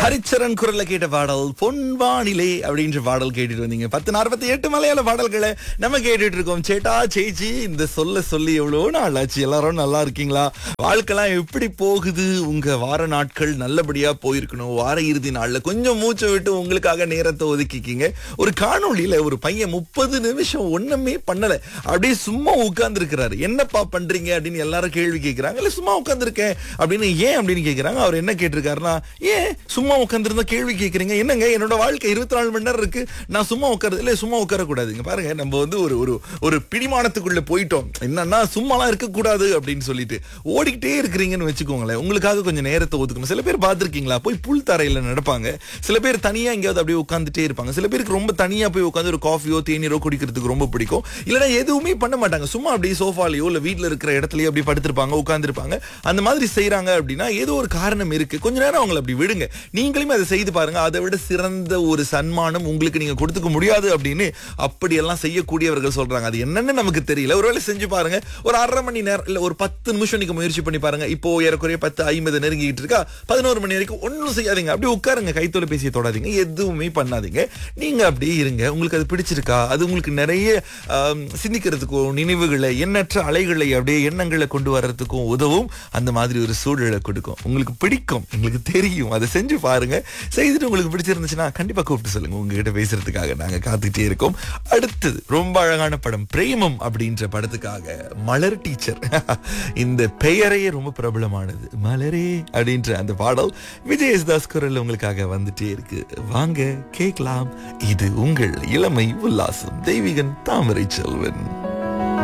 ஹரிச்சரன் குரல்ல கேட்ட பாடல் பொன்வானிலே அப்படின்ற பாடல் கேட்டுட்டு வந்தீங்க பத்து நாற்பத்தி எட்டு மலையாள பாடல்களை நம்ம கேட்டுட்டு இருக்கோம் சேட்டா சேச்சி இந்த சொல்ல சொல்லி எவ்வளவு நாள் ஆச்சு எல்லாரும் நல்லா இருக்கீங்களா வாழ்க்கைலாம் எப்படி போகுது உங்க வார நாட்கள் நல்லபடியா போயிருக்கணும் வார இறுதி நாள்ல கொஞ்சம் மூச்சை விட்டு உங்களுக்காக நேரத்தை ஒதுக்கிக்கிங்க ஒரு காணொளியில ஒரு பையன் முப்பது நிமிஷம் ஒண்ணுமே பண்ணல அப்படியே சும்மா உட்கார்ந்து இருக்கிறாரு என்னப்பா பண்றீங்க அப்படின்னு எல்லாரும் கேள்வி கேட்கிறாங்க இல்ல சும்மா உட்கார்ந்துருக்கேன் அப்படின்னு ஏன் அப்படின்னு கேட்கிறாங்க அவர் என்ன கேட்டிருக்காருன்னா ஏன் சும்மா உட்காந்துருந்தா கேள்வி கேட்குறீங்க என்னங்க என்னோட வாழ்க்கை இருபத்தி நாலு மணி நேரம் இருக்கு நான் சும்மா உட்காருது இல்லை சும்மா உட்காரக்கூடாதுங்க பாருங்க நம்ம வந்து ஒரு ஒரு ஒரு பிடிமானத்துக்குள்ள போயிட்டோம் என்னன்னா சும்மாலாம் இருக்கக்கூடாது அப்படின்னு சொல்லிட்டு ஓடிக்கிட்டே இருக்கிறீங்கன்னு வச்சுக்கோங்களேன் உங்களுக்காக கொஞ்சம் நேரத்தை ஒதுக்கணும் சில பேர் பார்த்துருக்கீங்களா போய் புல் தரையில நடப்பாங்க சில பேர் தனியா எங்கேயாவது அப்படியே உட்காந்துட்டே இருப்பாங்க சில பேருக்கு ரொம்ப தனியா போய் உட்காந்து ஒரு காஃபியோ தேநீரோ குடிக்கிறதுக்கு ரொம்ப பிடிக்கும் இல்லைன்னா எதுவுமே பண்ண மாட்டாங்க சும்மா அப்படியே சோஃபாலையோ இல்லை வீட்டில் இருக்கிற இடத்துலயோ அப்படி படுத்திருப்பாங்க உட்காந்துருப்பாங்க அந்த மாதிரி செய்றாங்க அப்படின்னா ஏதோ ஒரு காரணம் இருக்கு கொஞ்ச நேரம் அவங்களை அப்படி விடுங்க நீங்களுமே அதை செய்து பாருங்க அதை விட சிறந்த ஒரு சன்மானம் உங்களுக்கு நீங்க கொடுத்துக்க முடியாது அப்படின்னு அப்படியெல்லாம் செய்யக்கூடியவர்கள் சொல்றாங்க அது என்னன்னு நமக்கு தெரியல ஒருவேளை செஞ்சு பாருங்க ஒரு அரை மணி நேரம் இல்ல ஒரு பத்து நிமிஷம் நீங்க முயற்சி பண்ணி பாருங்க இப்போ ஏறக்குறைய பத்து ஐம்பது நெருங்கிட்டு இருக்கா பதினோரு மணி வரைக்கும் ஒன்றும் செய்யாதீங்க அப்படியே உட்காருங்க கைத்தொலைபேசியை தொடாதீங்க எதுவுமே பண்ணாதீங்க நீங்க அப்படியே இருங்க உங்களுக்கு அது பிடிச்சிருக்கா அது உங்களுக்கு நிறைய ஆம், சிந்திக்கிறதுக்கும் நினைவுகளை எண்ணற்ற அலைகளை அப்படியே எண்ணங்களை கொண்டு வர்றதுக்கும் உதவும் அந்த மாதிரி ஒரு சூழலை கொடுக்கும் உங்களுக்கு பிடிக்கும் உங்களுக்கு தெரியும் அதை செஞ்சு பாருங்க செய்துட்டு உங்களுக்கு பிடிச்சிருந்துச்சுன்னா கண்டிப்பா கூப்பிட்டு சொல்லுங்க உங்ககிட்ட பேசுறதுக்காக நாங்க காத்துக்கிட்டே இருக்கோம் அடுத்தது ரொம்ப அழகான படம் பிரேமம் அப்படின்ற படத்துக்காக மலர் டீச்சர் இந்த பெயரையே ரொம்ப பிரபலமானது மலரே அப்படின்ற அந்த பாடல் விஜய் யேசுதாஸ் குரல் உங்களுக்காக வந்துட்டே இருக்கு வாங்க கேட்கலாம் இது உங்கள் இளமை உல்லாசம் தெய்வீகன் தாமரை செல்வன்